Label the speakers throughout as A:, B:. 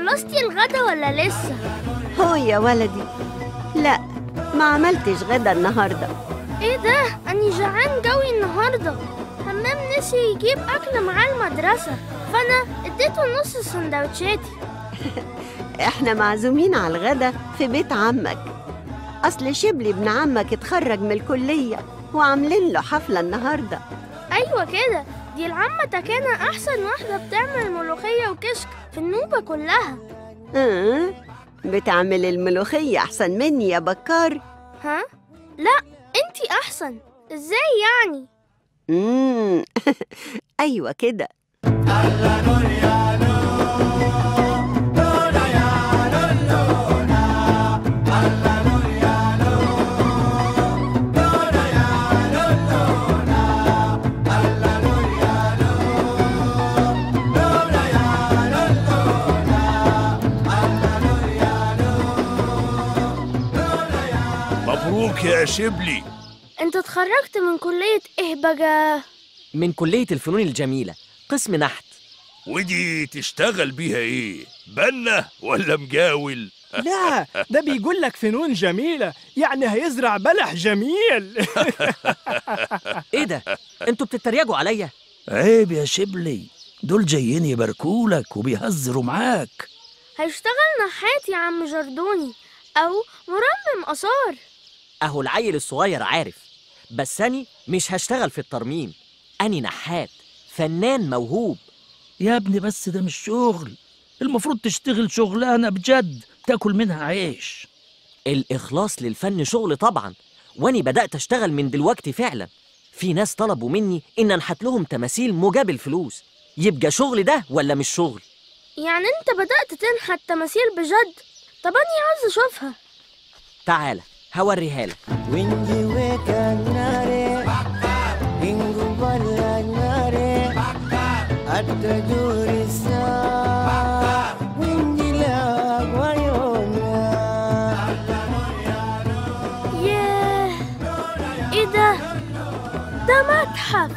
A: خلصتي الغدا ولا لسه
B: هو يا ولدي لا ما عملتش غدا النهارده
A: ايه ده اني جعان جوي النهارده همام نسي يجيب اكل معاه المدرسه فانا اديته نص سندوتشاتي
B: احنا معزومين على الغدا في بيت عمك اصل شبلي ابن عمك اتخرج من الكليه وعاملين له حفله النهارده
A: ايوه كده دي العمة تكانا احسن واحده بتعمل ملوخيه وكشك في النوبه كلها
B: أه؟ بتعمل الملوخيه احسن مني يا بكار
A: ها لا انتي احسن ازاي يعني
B: امم ايوه كده
C: مبروك يا شبلي
A: انت اتخرجت من كليه ايه بقى
D: من كلية الفنون الجميلة قسم نحت
C: ودي تشتغل بيها ايه بنة ولا مجاول
E: لا ده بيقول لك فنون جميلة يعني هيزرع بلح جميل
D: ايه ده انتوا بتتريقوا عليا
F: عيب يا شبلي دول جايين يباركولك وبيهزروا معاك
A: هيشتغل نحات يا عم جردوني او مرمم اثار
D: اهو العيل الصغير عارف بس اني مش هشتغل في الترميم اني نحات فنان موهوب
F: يا ابني بس ده مش شغل المفروض تشتغل شغلانة بجد تاكل منها عيش
D: الإخلاص للفن شغل طبعا واني بدأت أشتغل من دلوقتي فعلا في ناس طلبوا مني إن أنحت لهم تماثيل مقابل فلوس يبقى شغل ده ولا مش شغل
A: يعني انت بدأت تنحت تماثيل بجد طب اني عاوز اشوفها
D: تعالى هوريها لك
G: Windy weka nare Ingu balla nare Atta juri sa Windy la guayona
A: ياه ايه ده ده متحف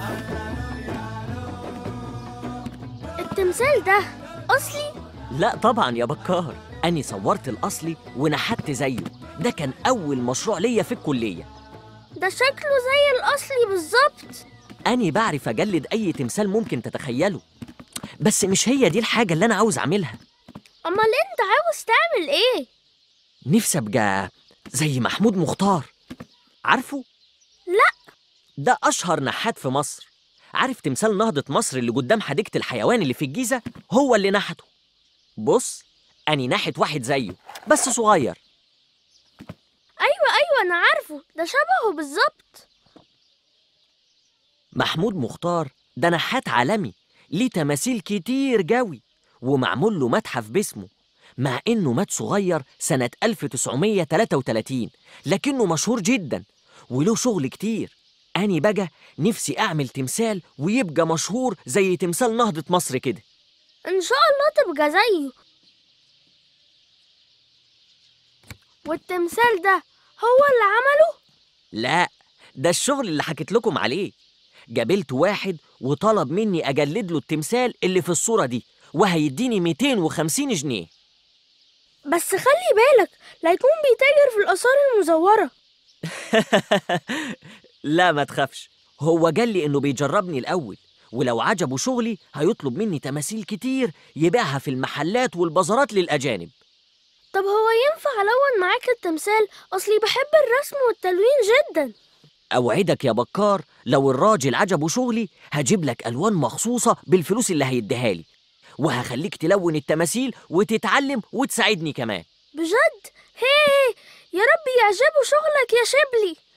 A: التمثال ده اصلي
D: لا طبعا يا بكار أني صورت الأصلي ونحت زيه ده كان أول مشروع ليا في الكلية
A: ده شكله زي الاصلي بالظبط
D: أني بعرف أجلد أي تمثال ممكن تتخيله بس مش هي دي الحاجة اللي أنا عاوز أعملها
A: امال انت عاوز تعمل ايه
D: نفسي أبقى زي محمود مختار عارفه؟
A: لا
D: ده أشهر نحات في مصر عارف تمثال نهضة مصر اللي قدام حديقة الحيوان اللي في الجيزة هو اللي نحته بص أني نحت واحد زيه بس صغير
A: ايوه ايوه انا عارفه ده شبهه بالظبط
D: محمود مختار ده نحات عالمي ليه تماثيل كتير جوي ومعمول له متحف باسمه مع إنه مات صغير سنة 1933 لكنه مشهور جدا وله شغل كتير أني بقى نفسي أعمل تمثال ويبقى مشهور زي تمثال نهضة مصر كده
A: ان شاء الله تبقى زيه والتمثال ده هو اللي عمله
D: لا ده الشغل اللي حكيت لكم عليه جابلت واحد وطلب مني أجلد له التمثال اللي في الصورة دي وهيديني 250 جنيه
A: بس خلي بالك لا يكون بيتاجر في الآثار المزورة
D: لا ما تخافش هو قال لي انه بيجربني الاول ولو عجبه شغلي هيطلب مني تماثيل كتير يبيعها في المحلات والبازارات للاجانب
A: طب هو ينفع ألون معاك التمثال أصلي بحب الرسم والتلوين جدا
D: اوعدك يا بكار لو الراجل عجبه شغلي هجيب لك الوان مخصوصه بالفلوس اللي هيديها لي وهخليك تلون التماثيل وتتعلم وتساعدني كمان
A: بجد هي يا رب يعجبه شغلك يا شبلي